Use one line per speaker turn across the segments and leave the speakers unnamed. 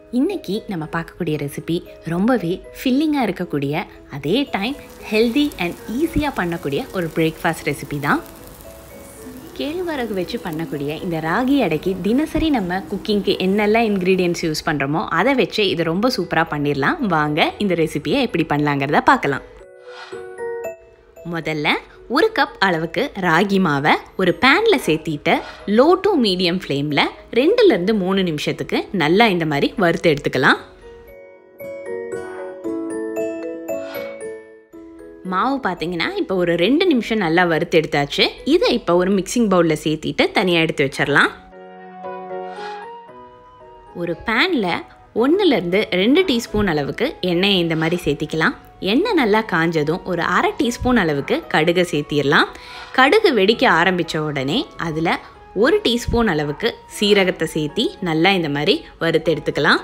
இன்னைக்கு நம்ம பார்க்கக்கூடிய ரெசிபி ரொம்பவே ஃபில்லிங்காக இருக்கக்கூடிய அதே டைம் ஹெல்தி அண்ட் ஈஸியாக பண்ணக்கூடிய ஒரு பிரேக்ஃபாஸ்ட் ரெசிபி தான் கேழ்வரகு வச்சு பண்ணக்கூடிய இந்த ராகி அடைக்கு தினசரி நம்ம குக்கிங்க்கு என்னெல்லாம் இன்க்ரீடியன்ட்ஸ் யூஸ் பண்ணுறோமோ அதை வச்சு இதை ரொம்ப சூப்பராக பண்ணிடலாம் வாங்க இந்த ரெசிபியை எப்படி பண்ணலாங்கிறத பார்க்கலாம் முதல்ல ஒரு கப் அளவுக்கு ராகி மாவை ஒரு பேனில் சேர்த்திட்டு லோ டு மீடியம் ஃப்ளேமில் ரெண்டுலேருந்து மூணு நிமிஷத்துக்கு நல்லா இந்த மாதிரி வறுத்து எடுத்துக்கலாம் மாவு பார்த்தீங்கன்னா இப்போ ஒரு ரெண்டு நிமிஷம் நல்லா வறுத்து எடுத்தாச்சு இதை இப்போ ஒரு மிக்சிங் பவுலில் சேர்த்திட்டு தனியாக எடுத்து வச்சிடலாம் ஒரு பேனில் ஒன்றுலேருந்து ரெண்டு டீஸ்பூன் அளவுக்கு எண்ணெயை இந்த மாதிரி சேர்த்திக்கலாம் எண்ணெய் நல்லா காஞ்சதும் ஒரு அரை டீஸ்பூன் அளவுக்கு கடுகை சேர்த்திடலாம் கடுகு வெடிக்க ஆரம்பித்த உடனே அதில் ஒரு டீஸ்பூன் அளவுக்கு சீரகத்தை சேர்த்தி நல்லா இந்த மாதிரி வறுத்து எடுத்துக்கலாம்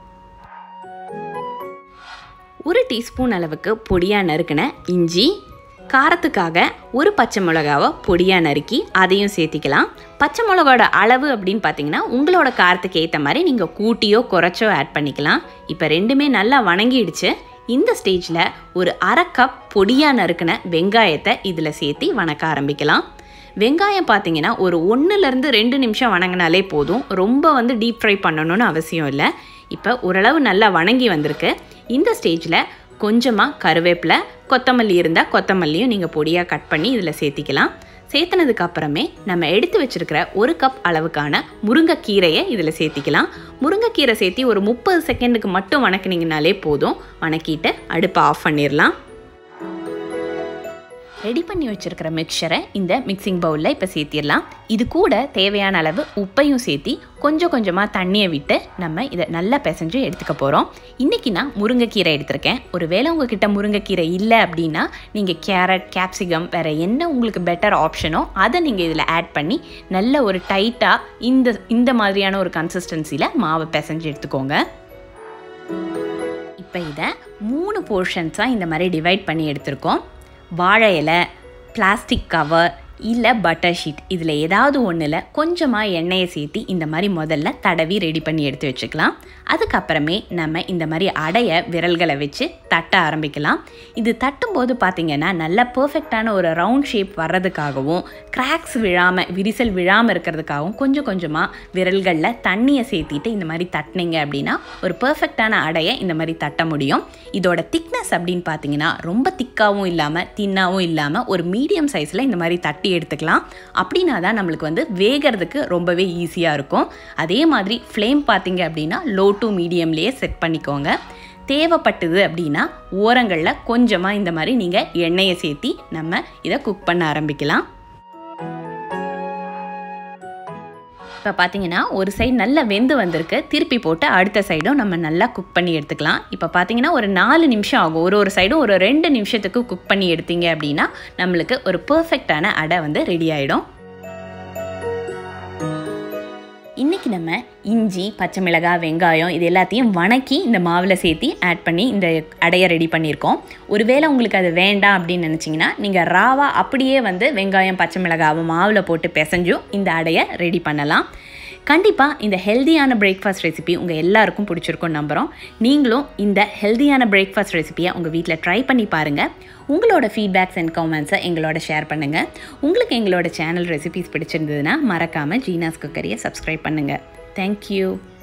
ஒரு டீஸ்பூன் அளவுக்கு பொடியாக நறுக்கின இஞ்சி காரத்துக்காக ஒரு பச்சை மிளகாவை பொடியாக நறுக்கி அதையும் சேர்த்திக்கலாம் பச்சை மிளகாவோட அளவு அப்படின்னு பார்த்தீங்கன்னா உங்களோட காரத்துக்கு ஏற்ற மாதிரி நீங்கள் கூட்டியோ குறைச்சோ ஆட் பண்ணிக்கலாம் இப்போ ரெண்டுமே நல்லா வணங்கிடுச்சு இந்த ஸ்டேஜில் ஒரு அரை கப் பொடியாக நறுக்கின வெங்காயத்தை இதில் சேர்த்தி வணக்க ஆரம்பிக்கலாம் வெங்காயம் பார்த்தீங்கன்னா ஒரு ஒன்றுலேருந்து ரெண்டு நிமிஷம் வணங்கினாலே போதும் ரொம்ப வந்து டீப் ஃப்ரை பண்ணணும்னு அவசியம் இல்லை இப்போ ஓரளவு நல்லா வணங்கி வந்திருக்கு இந்த ஸ்டேஜில் கொஞ்சமாக கருவேப்பிலை கொத்தமல்லி இருந்தால் கொத்தமல்லியும் நீங்கள் பொடியாக கட் பண்ணி இதில் சேர்த்திக்கலாம் சேர்த்துனதுக்கு அப்புறமே நம்ம எடுத்து வச்சுருக்கிற ஒரு கப் அளவுக்கான முருங்கைக்கீரையை இதில் சேர்த்திக்கலாம் முருங்கைக்கீரை சேர்த்தி ஒரு முப்பது செகண்டுக்கு மட்டும் வணக்கினீங்கனாலே போதும் வணக்கிட்டு அடுப்பை ஆஃப் பண்ணிடலாம் ரெடி பண்ணி வச்சுருக்கிற மிக்சரை இந்த மிக்சிங் பவுலில் இப்போ சேர்த்திடலாம் இது கூட தேவையான அளவு உப்பையும் சேர்த்தி கொஞ்சம் கொஞ்சமாக தண்ணியை விட்டு நம்ம இதை நல்லா பிசைஞ்சு எடுத்துக்க போகிறோம் இன்றைக்கி நான் முருங்கைக்கீரை எடுத்திருக்கேன் ஒரு வேளை உங்ககிட்ட முருங்கைக்கீரை இல்லை அப்படின்னா நீங்கள் கேரட் கேப்சிகம் வேறு என்ன உங்களுக்கு பெட்டர் ஆப்ஷனோ அதை நீங்கள் இதில் ஆட் பண்ணி நல்ல ஒரு டைட்டாக இந்த இந்த மாதிரியான ஒரு கன்சிஸ்டன்சியில் மாவை பிசைஞ்சு எடுத்துக்கோங்க இப்போ இதை மூணு போர்ஷன்ஸாக இந்த மாதிரி டிவைட் பண்ணி எடுத்திருக்கோம் வாழை இலை பிளாஸ்டிக் கவர் இல்லை பட்டர் ஷீட் இதில் ஏதாவது ஒன்றில் கொஞ்சமாக எண்ணெயை சேர்த்தி இந்த மாதிரி முதல்ல தடவி ரெடி பண்ணி எடுத்து வச்சுக்கலாம் அதுக்கப்புறமே நம்ம இந்த மாதிரி அடைய விரல்களை வச்சு தட்ட ஆரம்பிக்கலாம் இது தட்டும்போது பார்த்திங்கன்னா நல்ல பர்ஃபெக்டான ஒரு ரவுண்ட் ஷேப் வர்றதுக்காகவும் கிராக்ஸ் விழாமல் விரிசல் விழாமல் இருக்கிறதுக்காகவும் கொஞ்சம் கொஞ்சமாக விரல்களில் தண்ணியை சேர்த்திட்டு இந்த மாதிரி தட்டினீங்க அப்படின்னா ஒரு பர்ஃபெக்டான அடையை இந்த மாதிரி தட்ட முடியும் இதோட திக்னஸ் அப்படின்னு பார்த்தீங்கன்னா ரொம்ப திக்காகவும் இல்லாமல் தின்னாகவும் இல்லாமல் ஒரு மீடியம் சைஸில் இந்த மாதிரி தட்டி எடுத்துக்கலாம் அப்படின்னா தான் நம்மளுக்கு வந்து வேகிறதுக்கு ரொம்பவே ஈஸியாக இருக்கும் அதே மாதிரி ஃப்ளேம் பார்த்தீங்க அப்படின்னா லோ டு மீடியம்லேயே செட் பண்ணிக்கோங்க தேவைப்பட்டது அப்படின்னா ஓரங்களில் கொஞ்சமாக இந்த மாதிரி நீங்கள் எண்ணெயை சேர்த்தி நம்ம இதை குக் பண்ண ஆரம்பிக்கலாம் இப்போ பார்த்தீங்கன்னா ஒரு சைடு நல்லா வெந்து வந்திருக்கு திருப்பி போட்டு அடுத்த சைடும் நம்ம நல்லா குக் பண்ணி எடுத்துக்கலாம் இப்போ பார்த்தீங்கன்னா ஒரு நாலு நிமிஷம் ஆகும் ஒரு ஒரு சைடும் ஒரு ரெண்டு நிமிஷத்துக்கு குக் பண்ணி எடுத்தீங்க அப்படின்னா நம்மளுக்கு ஒரு பர்ஃபெக்டான அடை வந்து ரெடி ஆகிடும் இன்றைக்கி நம்ம இஞ்சி பச்சை மிளகாய் வெங்காயம் இது எல்லாத்தையும் வணக்கி இந்த மாவில் சேர்த்தி ஆட் பண்ணி இந்த அடையை ரெடி பண்ணியிருக்கோம் ஒருவேளை உங்களுக்கு அது வேண்டாம் அப்படின்னு நினச்சிங்கன்னா நீங்கள் ராவா அப்படியே வந்து வெங்காயம் பச்சை மிளகாவை மாவில் போட்டு பிசைஞ்சும் இந்த அடையை ரெடி பண்ணலாம் கண்டிப்பாக இந்த ஹெல்தியான பிரேக்ஃபாஸ்ட் ரெசிபி உங்கள் எல்லாருக்கும் பிடிச்சிருக்கும்னு நம்புகிறோம் நீங்களும் இந்த ஹெல்தியான பிரேக்ஃபாஸ்ட் ரெசிபியை உங்கள் வீட்டில் ட்ரை பண்ணி பாருங்கள் உங்களோட ஃபீட்பேக்ஸ் அண்ட் கமெண்ட்ஸை எங்களோட ஷேர் பண்ணுங்கள் உங்களுக்கு எங்களோட சேனல் ரெசிபிஸ் பிடிச்சிருந்ததுன்னா மறக்காமல் ஜீனாஸ் குக்கரியை சப்ஸ்கிரைப் பண்ணுங்கள் தேங்க்யூ